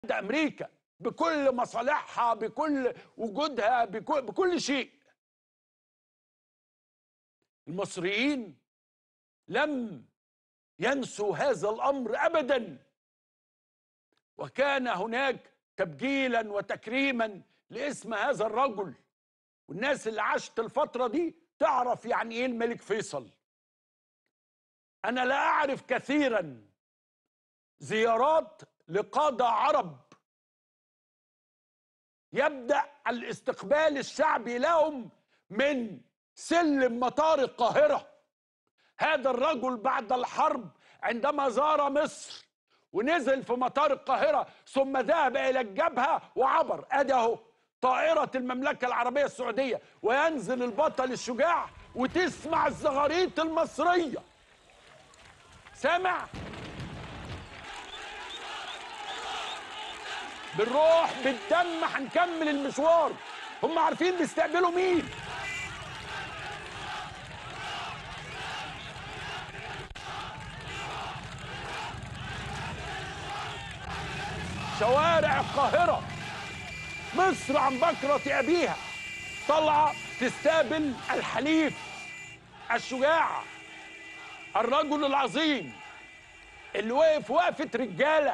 امريكا بكل مصالحها بكل وجودها بكل, بكل شيء المصريين لم ينسوا هذا الامر ابدا وكان هناك تبجيلا وتكريما لاسم هذا الرجل والناس اللي عاشت الفتره دي تعرف يعني ايه الملك فيصل انا لا اعرف كثيرا زيارات لقاده عرب يبدا الاستقبال الشعبي لهم من سلم مطار القاهره هذا الرجل بعد الحرب عندما زار مصر ونزل في مطار القاهره ثم ذهب الى الجبهه وعبر ادي اهو طائره المملكه العربيه السعوديه وينزل البطل الشجاع وتسمع الزغاريت المصريه سامع بالروح بالدم هنكمل المشوار هم عارفين بيستقبلوا مين شوارع القاهرة مصر عن بكرة أبيها طالعة تستقبل الحليف الشجاع الرجل العظيم اللي واقف وقفة رجالة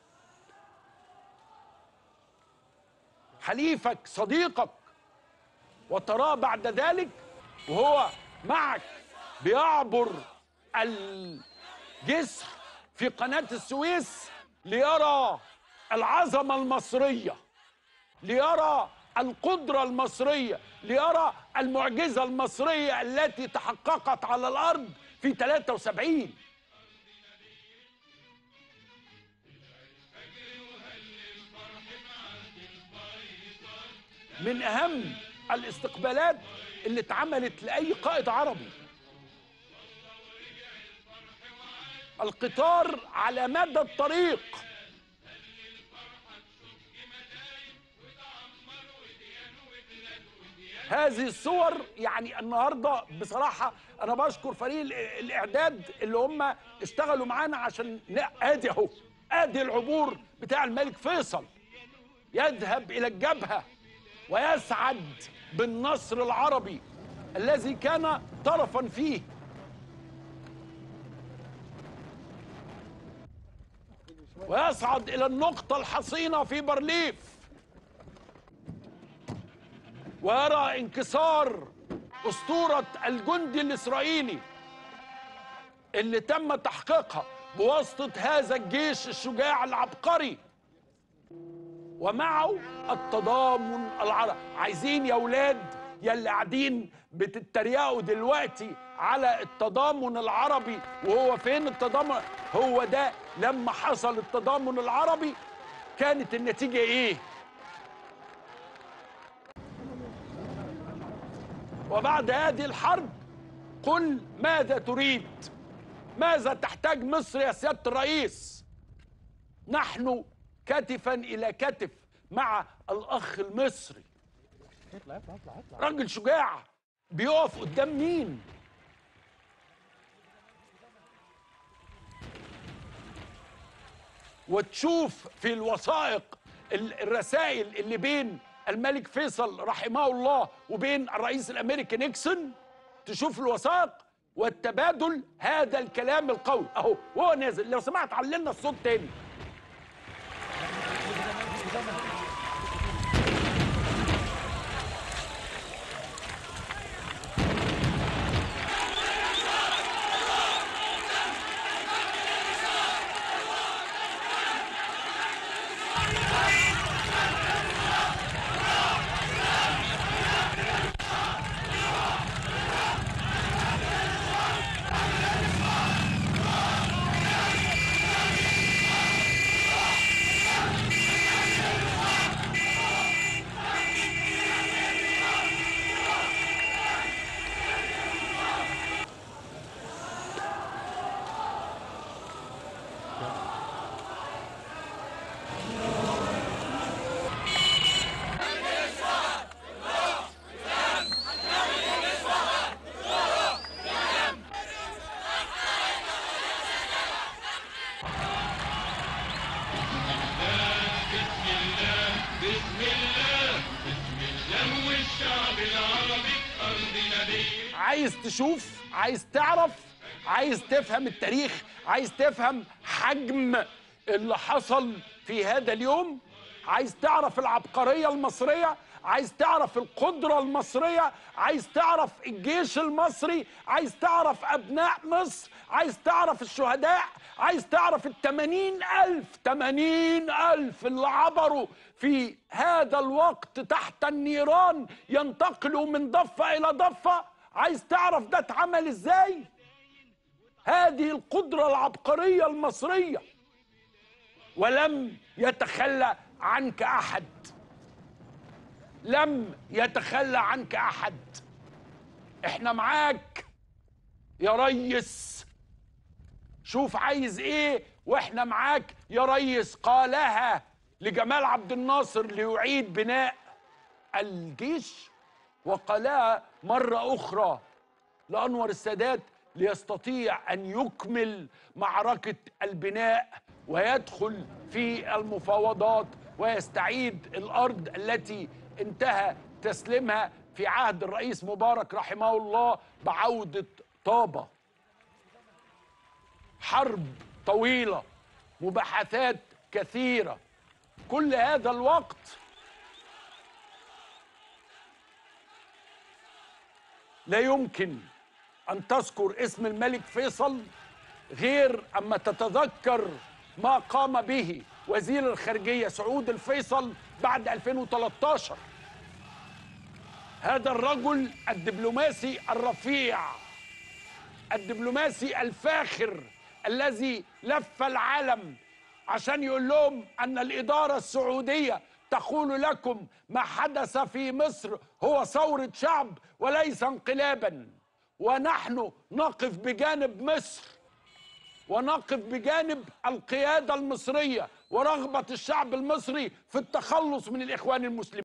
حليفك صديقك وتراه بعد ذلك وهو معك بيعبر الجسر في قناة السويس ليرى العظمة المصرية ليرى القدرة المصرية ليرى المعجزة المصرية التي تحققت على الأرض في 73 من أهم الاستقبالات اللي اتعملت لأي قائد عربي القطار على مدى الطريق هذه الصور يعني النهارده بصراحه انا بشكر فريق ال- الاعداد اللي هم اشتغلوا معانا عشان لا ادي اهو ادي العبور بتاع الملك فيصل يذهب الى الجبهه ويسعد بالنصر العربي الذي كان طرفا فيه ويصعد الى النقطه الحصينه في بارليف ويرى انكسار اسطوره الجندي الاسرائيلي اللي تم تحقيقها بواسطه هذا الجيش الشجاع العبقري ومعه التضامن العربي عايزين يا ولاد يا اللي قاعدين بتتريقوا دلوقتي على التضامن العربي وهو فين التضامن هو ده لما حصل التضامن العربي كانت النتيجة ايه وبعد هذه الحرب قل ماذا تريد ماذا تحتاج مصر يا سيادة الرئيس نحن كتفا إلى كتف مع الأخ المصري راجل شجاع بيقف قدام مين وتشوف في الوثائق ال- الرسائل اللي بين الملك فيصل رحمه الله وبين الرئيس الامريكي نيكسون تشوف الوثائق والتبادل هذا الكلام القوي اهو وهو نازل لو سمحت عللنا الصوت تاني عايز تشوف عايز تعرف عايز تفهم التاريخ عايز تفهم حجم اللي حصل في هذا اليوم عايز تعرف العبقرية المصرية عايز تعرف القدرة المصرية عايز تعرف الجيش المصري عايز تعرف أبناء مصر عايز تعرف الشهداء عايز تعرف التمانين ألف تمانين ألف اللي عبروا في هذا الوقت تحت النيران ينتقلوا من ضفة إلى ضفة عايز تعرف ده اتعمل ازاي هذه القدرة العبقرية المصرية ولم يتخلى عنك أحد لم يتخلى عنك أحد احنا معاك يا ريس شوف عايز ايه واحنا معاك يا ريس قالها لجمال عبد الناصر ليعيد بناء الجيش وقالها مرة أخرى لأنور السادات ليستطيع أن يكمل معركة البناء ويدخل في المفاوضات ويستعيد الأرض التي انتهى تسليمها في عهد الرئيس مبارك رحمه الله بعودة طابة حرب طويلة مباحثات كثيرة كل هذا الوقت لا يمكن أن تذكر اسم الملك فيصل غير أما تتذكر ما قام به وزير الخارجية سعود الفيصل بعد 2013 هذا الرجل الدبلوماسي الرفيع الدبلوماسي الفاخر الذي لف العالم عشان يقول لهم أن الإدارة السعودية تقول لكم ما حدث في مصر هو ثورة شعب وليس انقلابا ونحن نقف بجانب مصر ونقف بجانب القيادة المصرية ورغبة الشعب المصري في التخلص من الإخوان المسلمين